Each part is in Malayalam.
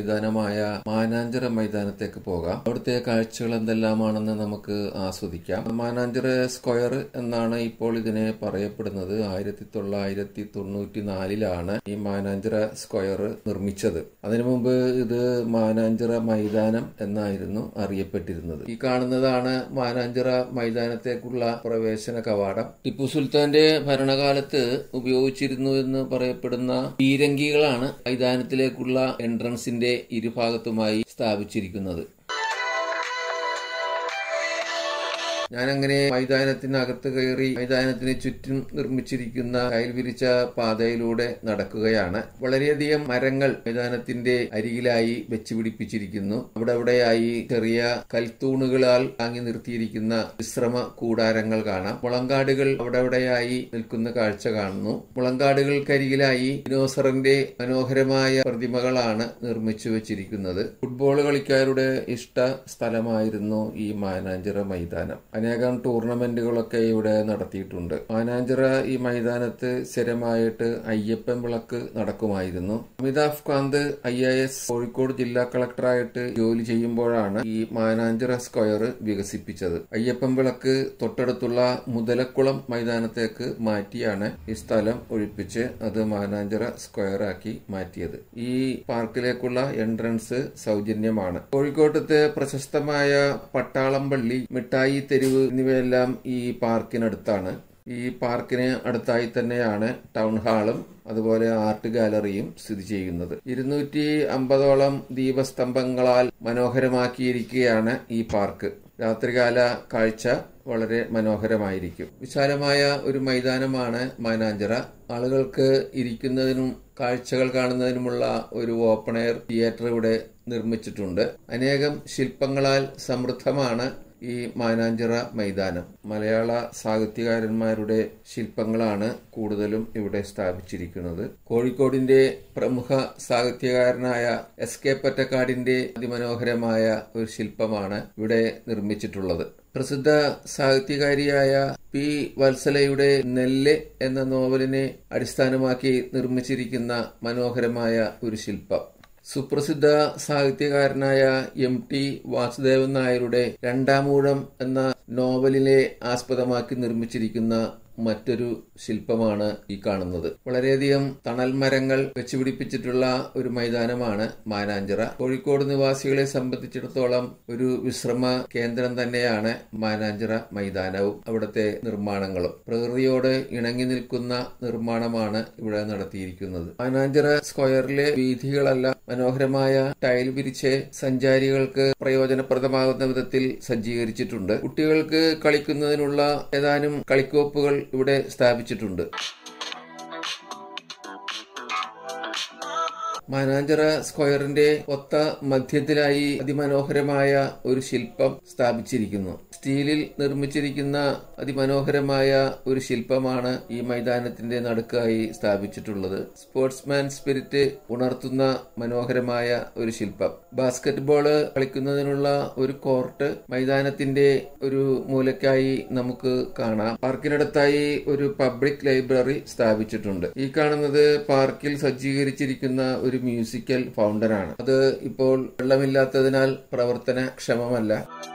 മൈതാനമായ മാനാഞ്ചിറ മൈതാനത്തേക്ക് പോകാം അവിടുത്തെ കാഴ്ചകൾ എന്തെല്ലാമാണെന്ന് നമുക്ക് ആസ്വദിക്കാം മാനാഞ്ചിറ സ്ക്വയർ എന്നാണ് ഇപ്പോൾ ഇതിനെ പറയപ്പെടുന്നത് ആയിരത്തി തൊള്ളായിരത്തി തൊണ്ണൂറ്റി നാലിലാണ് ഈ മാനാഞ്ചിറ സ്ക്വയർ നിർമ്മിച്ചത് അതിനു മുമ്പ് ഇത് മാനാഞ്ചിറ മൈതാനം എന്നായിരുന്നു അറിയപ്പെട്ടിരുന്നത് ഈ കാണുന്നതാണ് മാനാഞ്ചിറ മൈതാനത്തേക്കുള്ള പ്രവേശന കവാടം ടിപ്പു സുൽത്താന്റെ ഭരണകാലത്ത് ഉപയോഗിച്ചിരുന്നു എന്ന് പറയപ്പെടുന്ന പീരങ്കികളാണ് മൈതാനത്തിലേക്കുള്ള എൻട്രൻസിന്റെ ഇരുഭാഗത്തുമായി സ്ഥാപിച്ചിരിക്കുന്നത് ഞാനങ്ങനെ മൈതാനത്തിനകത്ത് കയറി മൈതാനത്തിന് ചുറ്റും നിർമ്മിച്ചിരിക്കുന്ന കയൽ വിരിച്ച പാതയിലൂടെ നടക്കുകയാണ് വളരെയധികം മരങ്ങൾ മൈതാനത്തിന്റെ അരികിലായി വെച്ച് പിടിപ്പിച്ചിരിക്കുന്നു അവിടെ അവിടെയായി ചെറിയ കൽത്തൂണുകളാൽ താങ്ങി നിർത്തിയിരിക്കുന്ന വിശ്രമ കൂടാരങ്ങൾ കാണാം മുളങ്കാടുകൾ അവിടെ അവിടെയായി നിൽക്കുന്ന കാഴ്ച കാണുന്നു മുളങ്കാടുകൾക്കരികിലായി ദിനോസറിന്റെ മനോഹരമായ പ്രതിമകളാണ് നിർമ്മിച്ചു വെച്ചിരിക്കുന്നത് ഫുട്ബോൾ കളിക്കാരുടെ ഇഷ്ട സ്ഥലമായിരുന്നു ഈ മാനാഞ്ചിറ മൈതാനം അനേകം ടൂർണമെന്റുകളൊക്കെ ഇവിടെ നടത്തിയിട്ടുണ്ട് മാനാഞ്ചിറ ഈ മൈതാനത്ത് സ്ഥിരമായിട്ട് അയ്യപ്പൻ വിളക്ക് നടക്കുമായിരുന്നു Amitabh Kant I A S Kozhikode ജില്ലാ കളക്ടറായിട്ട് ജോലി ചെയ്യുമ്പോഴാണ് ഈ മാനാഞ്ചിറ സ്ക്വയർ വികസിപ്പിച്ചത് അയ്യപ്പൻ വിളക്ക് തൊട്ടടുത്തുള്ള മുതലക്കുളം മൈതാനത്തേക്ക് മാറ്റിയാണ് ഈ സ്ഥലം ഒഴിപ്പിച്ച് അത് മാനാഞ്ചിറ സ്ക്വയർ ആക്കി മാറ്റിയത് ഈ പാർക്കിലേക്കുള്ള എൻട്രൻസ് സൗജന്യമാണ് കോഴിക്കോട്ടത്തെ പ്രശസ്തമായ പട്ടാളംപള്ളി മിഠായി തെരുവ് എന്നിവയെല്ലാം ഈ പാർക്കിനടുത്താണ് ഈ പാർക്കിന് അടുത്തായി തന്നെയാണ് ടൗൺ ഹാളും അതുപോലെ ആർട്ട് ഗാലറിയും സ്ഥിതി ചെയ്യുന്നത് ഇരുന്നൂറ്റി അമ്പതോളം ദീപസ്തംഭങ്ങളാൽ മനോഹരമാക്കിയിരിക്കുകയാണ് ഈ പാർക്ക് രാത്രികാല കാഴ്ച വളരെ മനോഹരമായിരിക്കും വിശാലമായ ഒരു മൈതാനമാണ് മാനാഞ്ചിറ ആളുകൾക്ക് ഇരിക്കുന്നതിനും കാഴ്ചകൾ കാണുന്നതിനുമുള്ള ഒരു ഓപ്പൺ എയർ തിയേറ്റർ ഇവിടെ നിർമ്മിച്ചിട്ടുണ്ട് അനേകം ശില്പങ്ങളാൽ സമൃദ്ധമാണ് ഈ മാനാഞ്ചിറ മൈതാനം മലയാള സാഹിത്യകാരന്മാരുടെ ശില്പങ്ങളാണ് കൂടുതലും ഇവിടെ സ്ഥാപിച്ചിരിക്കുന്നത് കോഴിക്കോടിന്റെ പ്രമുഖ സാഹിത്യകാരനായ എസ് കെ പൊറ്റക്കാടിന്റെ അതിമനോഹരമായ ഒരു ശില്പമാണ് ഇവിടെ നിർമ്മിച്ചിട്ടുള്ളത് പ്രസിദ്ധ സാഹിത്യകാരിയായ പി വത്സലയുടെ നെല്ല് എന്ന നോവലിനെ അടിസ്ഥാനമാക്കി നിർമ്മിച്ചിരിക്കുന്ന മനോഹരമായ ഒരു ശില്പം സുപ്രസിദ്ധ സാഹിത്യകാരനായ എം ടി വാസുദേവൻ നായരുടെ രണ്ടാമൂഴം എന്ന നോവലിനെ ആസ്പദമാക്കി നിർമ്മിച്ചിരിക്കുന്ന മറ്റൊരു ശില്പമാണ് ഈ കാണുന്നത് വളരെയധികം തണൽ മരങ്ങൾ വെച്ചുപിടിപ്പിച്ചിട്ടുള്ള ഒരു മൈതാനമാണ് മാനാഞ്ചിറ കോഴിക്കോട് നിവാസികളെ സംബന്ധിച്ചിടത്തോളം ഒരു വിശ്രമ കേന്ദ്രം തന്നെയാണ് മാനാഞ്ചിറ മൈതാനവും അവിടുത്തെ നിർമ്മാണങ്ങളും പ്രകൃതിയോട് ഇണങ്ങി നിൽക്കുന്ന നിർമ്മാണമാണ് ഇവിടെ നടത്തിയിരിക്കുന്നത് മാനാഞ്ചിറ സ്ക്വയറിലെ വീഥികളെല്ലാം മനോഹരമായ ടൈൽ വിരിച്ച് സഞ്ചാരികൾക്ക് പ്രയോജനപ്രദമാകുന്ന വിധത്തിൽ സജ്ജീകരിച്ചിട്ടുണ്ട് കുട്ടികൾക്ക് കളിക്കുന്നതിനുള്ള ഏതാനും കളിക്കോപ്പുകൾ ഇവിടെ സ്ഥാപിച്ചിട്ടുണ്ട് മാനാഞ്ചിറ സ്ക്വയറിന്റെ ഒത്ത മധ്യത്തിലായി അതിമനോഹരമായ ഒരു ശില്പം സ്ഥാപിച്ചിരിക്കുന്നു സ്റ്റീലിൽ നിർമ്മിച്ചിരിക്കുന്ന അതിമനോഹരമായ ഒരു ശില്പമാണ് ഈ മൈതാനത്തിന്റെ നടുക്കായി സ്ഥാപിച്ചിട്ടുള്ളത് സ്പോർട്സ്മാൻ സ്പിരിറ്റ് ഉണർത്തുന്ന മനോഹരമായ ഒരു ശില്പം ബാസ്കറ്റ്ബോള് കളിക്കുന്നതിനുള്ള ഒരു കോർട്ട് മൈതാനത്തിന്റെ ഒരു മൂലക്കായി നമുക്ക് കാണാം പാർക്കിനടുത്തായി ഒരു പബ്ലിക് ലൈബ്രറി സ്ഥാപിച്ചിട്ടുണ്ട് ഈ കാണുന്നത് പാർക്കിൽ സജ്ജീകരിച്ചിരിക്കുന്ന ഒരു മ്യൂസിക്കൽ ഫൗണ്ടനാണ് അത് ഇപ്പോൾ വെള്ളമില്ലാത്തതിനാൽ പ്രവർത്തനക്ഷമമല്ല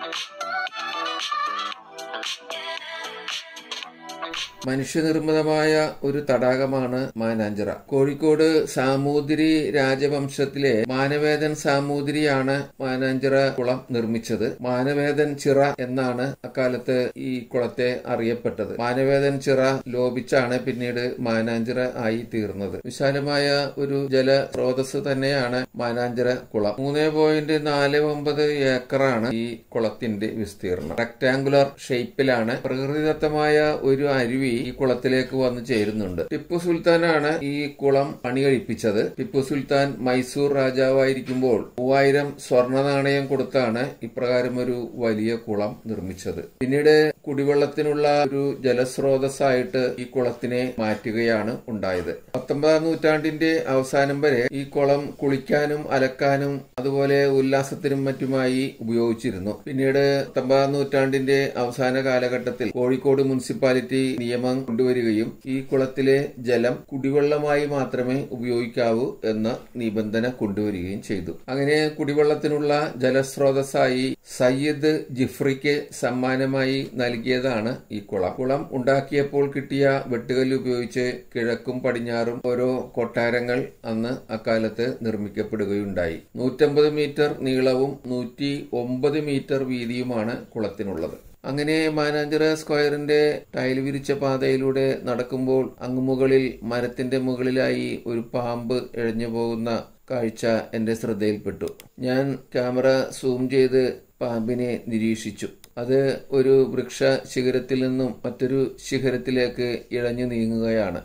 മനുഷ്യനിർമ്മിതമായ ഒരു തടാകമാണ് മാനാഞ്ചിറ കോഴിക്കോട് സാമൂതിരി രാജവംശത്തിലെ മാനവേദൻ സാമൂതിരിയാണ് മാനാഞ്ചിറ കുളം നിർമ്മിച്ചത് മാനവേദൻ ചിറ എന്നാണ് അക്കാലത്ത് ഈ കുളത്തെ അറിയപ്പെട്ടത് മാനവേദൻ ചിറ ലോപിച്ചാണ് പിന്നീട് മാനാഞ്ചിറ ആയി തീർന്നത് വിശാലമായ ഒരു ജല സ്രോതസ് തന്നെയാണ് മാനാഞ്ചിറ കുളം മൂന്ന് പോയിന്റ് നാല് ഒമ്പത് ഏക്കറാണ് ഈ കുളത്തിന്റെ വിസ്തീർണം റെക്ടാങ്കുലർ ഷേപ്പിലാണ് പ്രകൃതിദത്തമായ ഒരു അരുവി ഈ കുളത്തിലേക്ക് വന്നു ചേരുന്നുണ്ട് ടിപ്പു സുൽത്താനാണ് ഈ കുളം പണികഴിപ്പിച്ചത് ടിപ്പു സുൽത്താൻ മൈസൂർ രാജാവായിരിക്കുമ്പോൾ മൂവായിരം സ്വർണ്ണ നാണയം കൊടുത്താണ് ഇപ്രകാരം ഒരു വലിയ കുളം നിർമ്മിച്ചത് പിന്നീട് കുടിവെള്ളത്തിനുള്ള ഒരു ജലസ്രോതസ്സായിട്ട് ഈ കുളത്തിനെ മാറ്റുകയാണ് ഉണ്ടായത് പത്തൊമ്പതാം നൂറ്റാണ്ടിന്റെ അവസാനം വരെ ഈ കുളം കുളിക്കാനും അലക്കാനും അതുപോലെ ഉല്ലാസത്തിനും മറ്റുമായി ഉപയോഗിച്ചിരുന്നു പിന്നീട് പത്തൊമ്പതാം നൂറ്റാണ്ടിന്റെ അവസാന കാലഘട്ടത്തിൽ കോഴിക്കോട് മുനിസിപ്പാലിറ്റി നിയമം നിയമം കൊണ്ടുവരികയും ഈ കുളത്തിലെ ജലം കുടിവെള്ളമായി മാത്രമേ ഉപയോഗിക്കാവൂ എന്ന നിബന്ധന കൊണ്ടുവരികയും ചെയ്തു അങ്ങനെ കുടിവെള്ളത്തിനുള്ള ജലസ്രോതസ്സായി സയ്യിദ് ജിഫ്രിക്ക് സമ്മാനമായി നൽകിയതാണ് ഈ കുളം കുളം ഉണ്ടാക്കിയപ്പോൾ കിട്ടിയ വെട്ടുകല്ല് ഉപയോഗിച്ച് കിഴക്കും പടിഞ്ഞാറും ഓരോ കൊട്ടാരങ്ങൾ അന്ന് അക്കാലത്ത് നിർമ്മിക്കപ്പെടുകയുണ്ടായി നൂറ്റമ്പത് മീറ്റർ നീളവും നൂറ്റി ഒമ്പത് മീറ്റർ വീതിയുമാണ് കുളത്തിനുള്ളത് അങ്ങനെ മാനാഞ്ചിറ സ്ക്വയറിന്റെ ടൈൽ വിരിച്ച പാതയിലൂടെ നടക്കുമ്പോൾ അങ്ങ് മുകളിൽ മരത്തിന്റെ മുകളിലായി ഒരു പാമ്പ് എഴഞ്ഞു പോകുന്ന കാഴ്ച എന്റെ ശ്രദ്ധയിൽപ്പെട്ടു ഞാൻ ക്യാമറ സൂം ചെയ്ത് പാമ്പിനെ നിരീക്ഷിച്ചു അത് ഒരു വൃക്ഷ ശിഖരത്തിൽ നിന്നും മറ്റൊരു ശിഖരത്തിലേക്ക് ഇഴഞ്ഞു നീങ്ങുകയാണ്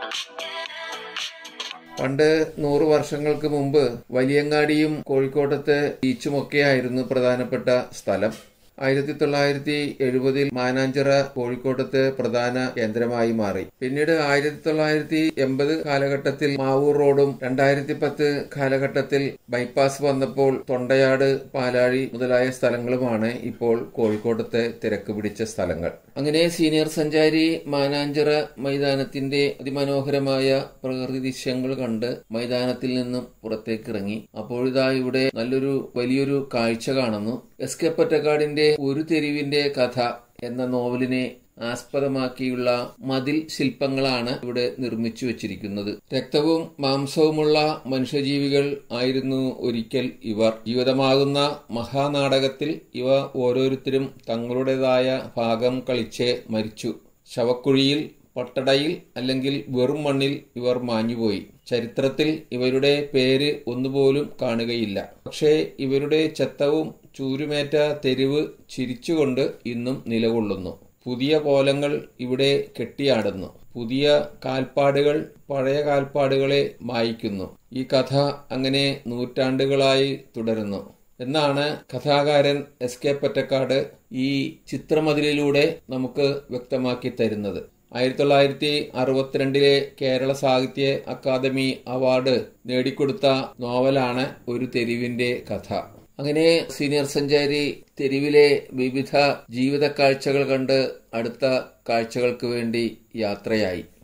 പണ്ട് നൂറ് വർഷങ്ങൾക്ക് മുമ്പ് വലിയങ്ങാടിയും കോഴിക്കോട്ടത്തെ ബീച്ചുമൊക്കെയായിരുന്നു പ്രധാനപ്പെട്ട സ്ഥലം ആയിരത്തി തൊള്ളായിരത്തി എഴുപതിൽ മാനാഞ്ചിറ കോഴിക്കോട്ടത്തെ പ്രധാന കേന്ദ്രമായി മാറി പിന്നീട് ആയിരത്തി തൊള്ളായിരത്തി എൺപത് കാലഘട്ടത്തിൽ മാവൂർ റോഡും രണ്ടായിരത്തി പത്ത് കാലഘട്ടത്തിൽ ബൈപ്പാസ് വന്നപ്പോൾ തൊണ്ടയാട് പാലാഴി മുതലായ സ്ഥലങ്ങളുമാണ് ഇപ്പോൾ കോഴിക്കോട്ടത്തെ തിരക്ക് പിടിച്ച സ്ഥലങ്ങൾ അങ്ങനെ സീനിയർ സഞ്ചാരി മാനാഞ്ചിറ മൈതാനത്തിന്റെ അതിമനോഹരമായ പ്രകൃതി ദൃശ്യങ്ങൾ കണ്ട് മൈതാനത്തിൽ നിന്നും പുറത്തേക്ക് ഇറങ്ങി അപ്പോഴിതാ ഇവിടെ നല്ലൊരു വലിയൊരു കാഴ്ച കാണുന്നു എസ് കെ പൊറ്റക്കാടിന്റെ ഒരു തെരുവിന്റെ കഥ എന്ന നോവലിനെ ആസ്പദമാക്കിയുള്ള മതിൽ ശില്പങ്ങളാണ് ഇവിടെ നിർമ്മിച്ചു വച്ചിരിക്കുന്നത് രക്തവും മാംസവുമുള്ള മനുഷ്യജീവികൾ ആയിരുന്നു ഒരിക്കൽ ഇവർ ജീവിതമാകുന്ന മഹാനാടകത്തിൽ ഇവ ഓരോരുത്തരും തങ്ങളുടേതായ ഭാഗം കളിച്ച് മരിച്ചു ശവക്കുഴിയിൽ പട്ടടയിൽ അല്ലെങ്കിൽ വെറും മണ്ണിൽ ഇവർ മാഞ്ഞുപോയി ചരിത്രത്തിൽ ഇവരുടെ പേര് ഒന്നുപോലും കാണുകയില്ല പക്ഷേ ഇവരുടെ ചെത്തവും ചൂരുമേറ്റ തെരുവ് ചിരിച്ചുകൊണ്ട് ഇന്നും നിലകൊള്ളുന്നു പുതിയ കോലങ്ങൾ ഇവിടെ കെട്ടിയാടുന്നു പുതിയ കാൽപ്പാടുകൾ പഴയ കാൽപ്പാടുകളെ മായ്ക്കുന്നു ഈ കഥ അങ്ങനെ നൂറ്റാണ്ടുകളായി തുടരുന്നു എന്നാണ് കഥാകാരൻ എസ് കെ പൊറ്റക്കാട് ഈ ചിത്രമതിലിലൂടെ നമുക്ക് വ്യക്തമാക്കി തരുന്നത് ആയിരത്തി തൊള്ളായിരത്തി അറുപത്തിരണ്ടിലെ കേരള സാഹിത്യ അക്കാദമി അവാർഡ് നേടിക്കൊടുത്ത നോവലാണ് ഒരു തെരുവിന്റെ കഥ അങ്ങനെ സീനിയർ സഞ്ചാരി തെരുവിലെ വിവിധ ജീവിത കാഴ്ചകൾ കണ്ട് അടുത്ത കാഴ്ചകൾക്ക് വേണ്ടി യാത്രയായി